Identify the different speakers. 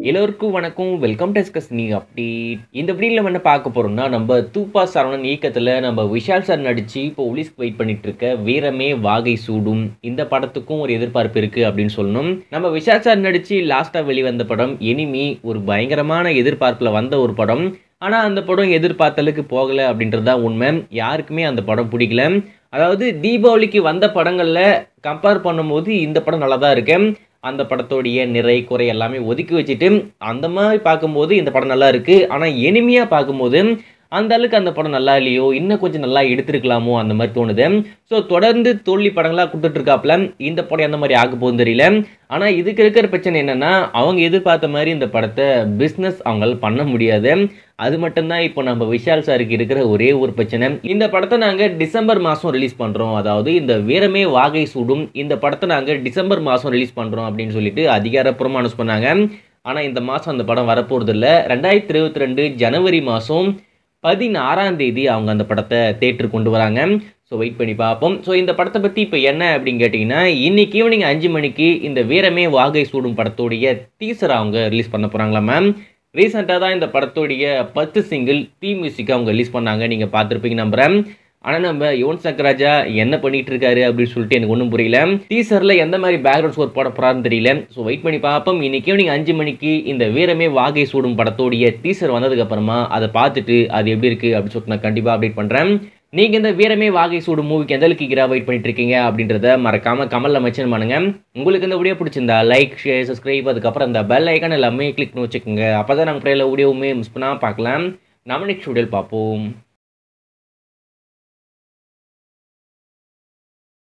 Speaker 1: எல்லோருக்கும் வணக்கம் வெல்கம் டெஸ்கஸ் நீ அப்டேட் இந்த வீடியோவில் நம்ம என்ன பார்க்க போறோம்னா நம்ம தூப்பா சரவணன் இயக்கத்தில் நம்ம விஷால் சார் நடிச்சு இப்போ போலீஸ்க்கு வெயிட் பண்ணிட்டு இருக்க வீரமே வாகை சூடும் இந்த படத்துக்கும் ஒரு எதிர்பார்ப்பு இருக்கு அப்படின்னு சொல்லணும் நம்ம விஷால் சார் நடிச்சு லாஸ்ட்டாக வெளிவந்த படம் எனிமி ஒரு பயங்கரமான எதிர்பார்ப்பில் வந்த ஒரு படம் ஆனால் அந்த படம் எதிர்பார்த்தலுக்கு போகலை அப்படின்றது தான் உண்மை யாருக்குமே அந்த படம் பிடிக்கல அதாவது தீபாவளிக்கு வந்த படங்களில் கம்பேர் பண்ணும்போது இந்த படம் நல்லா தான் இருக்கு அந்த படத்தோடைய நிறை குறை எல்லாமே ஒதுக்கி வச்சுட்டு அந்த மாதிரி பார்க்கும்போது இந்த படம் நல்லா இருக்கு ஆனால் எளிமையாக பார்க்கும்போது அந்த அளவுக்கு அந்த படம் நல்லா இல்லையோ இன்னும் கொஞ்சம் நல்லா எடுத்திருக்கலாமோ அந்த மாதிரி தோணுது ஸோ தொடர்ந்து தோல்வி படங்களாக கொடுத்துட்டு இருக்காப்புல இந்த படம் எந்த மாதிரி ஆக போகுதுன்னு தெரியல ஆனால் இதுக்கு இருக்கிற பிரச்சனை என்னன்னா அவங்க எதிர்பார்த்த மாதிரி இந்த படத்தை பிஸ்னஸ் அவங்களால பண்ண முடியாது அது மட்டும்தான் இப்போ நம்ம விஷால் சாருக்கு இருக்கிற ஒரே ஒரு பிரச்சனை இந்த படத்தை நாங்கள் டிசம்பர் மாதம் ரிலீஸ் பண்ணுறோம் அதாவது இந்த வீரமே வாகை சூடும் இந்த படத்தை நாங்கள் டிசம்பர் மாதம் ரிலீஸ் பண்ணுறோம் அப்படின்னு சொல்லிட்டு அதிகாரப்பூர்வமாக அனௌன்ஸ் பண்ணாங்க ஆனால் இந்த மாதம் அந்த படம் வரப்போகிறது இல்லை ரெண்டாயிரத்தி இருபத்தி ரெண்டு ஜனவரி மாதம் பதினாறாம் தேதி அவங்க அந்த படத்தை தேட்டர் கொண்டு வராங்க ஸோ வெயிட் பண்ணி பார்ப்போம் ஸோ இந்த படத்தை பற்றி இப்போ என்ன அப்படின்னு கேட்டிங்கன்னா இன்னைக்கு ஈவினிங் அஞ்சு மணிக்கு இந்த வீரமே வாகை சூடும் படத்தோடைய டீசர் அவங்க ரிலீஸ் பண்ண போகிறாங்களா மேம் ரீசெண்டாக தான் இந்த படத்தோடைய பத்து சிங்கிள் தீ மியூசிக் அவங்க ரிலீஸ் பண்ணாங்க நீங்கள் பார்த்துருப்பீங்க நம்புகிறேன் ஆனால் நம்ம யுவன் சங்கர் ராஜா என்ன பண்ணிட்டு இருக்காரு அப்படின்னு சொல்லிட்டு எனக்கு ஒன்றும் புரியல டீசரில் எந்த மாதிரி பேக்ரவுண்ட் ஸ்கோர் போட போகிறாருன்னு தெரியல ஸோ வெயிட் பண்ணி பார்ப்போம் இன்னைக்கு ஈவினிங் அஞ்சு மணிக்கு இந்த வீரமே வாகை சூடும் படத்தோடைய டீசர் வந்ததுக்கப்புறமா அதை பார்த்துட்டு அது எப்படி இருக்குது அப்படின்னு சொல்லிட்டு நான் கண்டிப்பாக அப்டேட் பண்ணுறேன் நீங்கள் இந்த வீரமே வாகை சூடும் மூவிக்கு எந்த அளவுக்கு ஈகராக வெயிட் பண்ணிட்டு இருக்கீங்க அப்படின்றத மறக்காம கமலில் மென்ஷன் பண்ணுங்க உங்களுக்கு இந்த வீடியோ பிடிச்சிருந்தா லைக் ஷேர் சப்ஸ்கிரைப் அதுக்கப்புறம் இந்த பெல் ஐக்கான் எல்லாமே கிளிக் பண்ணி வச்சுக்கோங்க அப்போ தான் நாங்கள் ப்ரேயில் வீடியோவுமே மிஸ் பண்ணால் பார்க்கலாம் நம்ம நெக்ஸ்ட் வீடியோவில் பார்ப்போம்